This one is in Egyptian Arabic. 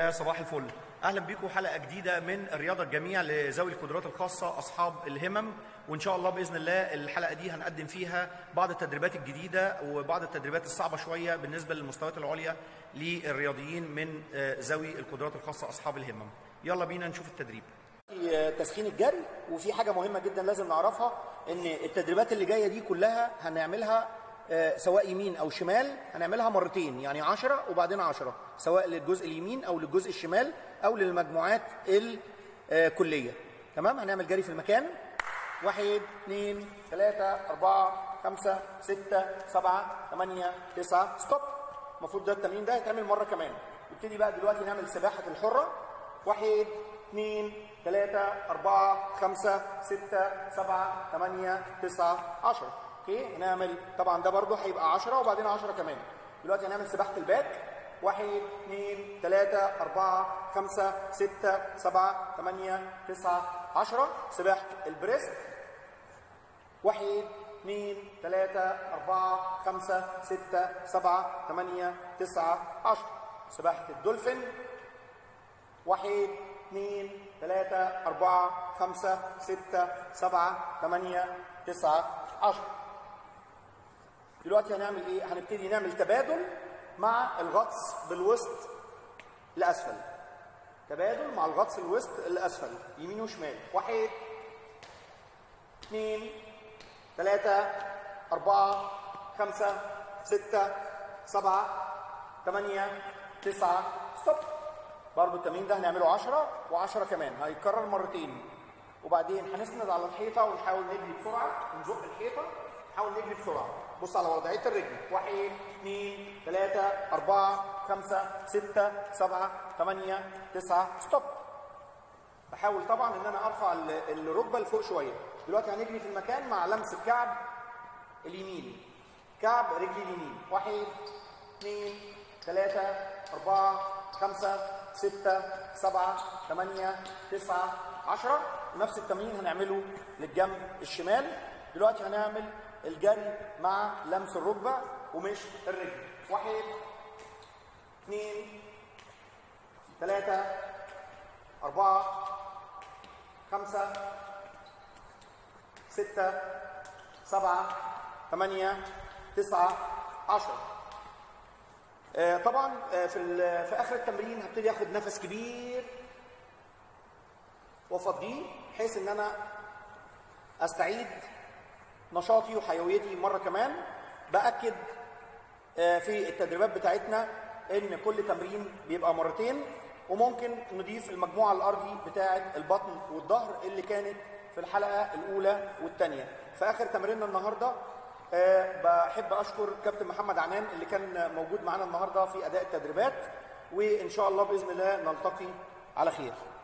يا صباح الفل اهلا بيكم حلقه جديده من الرياضه الجميع لذوي القدرات الخاصه اصحاب الهمم وان شاء الله باذن الله الحلقه دي هنقدم فيها بعض التدريبات الجديده وبعض التدريبات الصعبه شويه بالنسبه للمستويات العليا للرياضيين من آه، ذوي القدرات الخاصه اصحاب الهمم يلا بينا نشوف التدريب في تسخين الجري وفي حاجه مهمه جدا لازم نعرفها ان التدريبات اللي جايه دي كلها هنعملها آه، سواء يمين او شمال هنعملها مرتين يعني 10 وبعدين 10 سواء للجزء اليمين او للجزء الشمال او للمجموعات الكليه تمام هنعمل جري في المكان واحد اثنين ثلاثة أربعة خمسة ستة سبعة ثمانية تسعة ستوب المفروض ده التمرين ده يتعمل مرة كمان نبتدي بقى دلوقتي نعمل سباحة الحرة واحد اثنين ثلاثة أربعة خمسة ستة سبعة ثمانية تسعة عشرة اوكي هنعمل طبعا ده برضه هيبقى 10 وبعدين 10 كمان دلوقتي هنعمل سباحة الباك واحد اثنين ثلاثة أربعة خمسة ستة سبعة ثمانية تسعة عشرة سباحة البريست واحد اثنين ثلاثة أربعة خمسة ستة سبعة ثمانية تسعة عشرة سباحة الدولفين واحد اثنين ثلاثة أربعة خمسة ستة سبعة ثمانية تسعة عشرة دلوقتي هنعمل ايه؟ هنبتدي نعمل تبادل مع الغطس بالوسط لأسفل تبادل مع الغطس الوسط لأسفل يمين وشمال واحد اثنين ثلاثة أربعة خمسة ستة سبعة ثمانية تسعة ستوب برضو التمرين ده هنعمله 10 و10 كمان هيتكرر مرتين وبعدين هنسند على الحيطة ونحاول نجري بسرعة ونزق الحيطة نحاول نجري بسرعة بص على وضعية الرجل واحد اثنين ثلاثة أربعة خمسة ستة سبعة ثمانية تسعة ستوب بحاول طبعا ان انا ارفع ال- الركبه لفوق شويه دلوقتي هنجري في المكان مع لمس الكعب اليمين كعب رجلي اليمين واحد اثنين ثلاثة أربعة خمسة ستة سبعة ثمانية تسعة عشرة نفس التمرين هنعمله للجنب الشمال دلوقتي هنعمل الجري مع لمس الركبة ومش الرجل واحد اثنين ثلاثة أربعة خمسة ستة سبعة ثمانية تسعة عشرة آه، طبعا آه، في ال- في اخر التمرين هبتدي اخد نفس كبير وافضيه بحيث ان انا استعيد نشاطي وحيويتي مره كمان باكد آه، في التدريبات بتاعتنا ان كل تمرين بيبقى مرتين وممكن نضيف المجموعه الارضي بتاعه البطن والظهر اللي كانت في الحلقه الاولى والثانيه في اخر تمريننا النهارده آه، بحب اشكر كابتن محمد عنان اللي كان موجود معانا النهارده في اداء التدريبات وان شاء الله باذن الله نلتقي على خير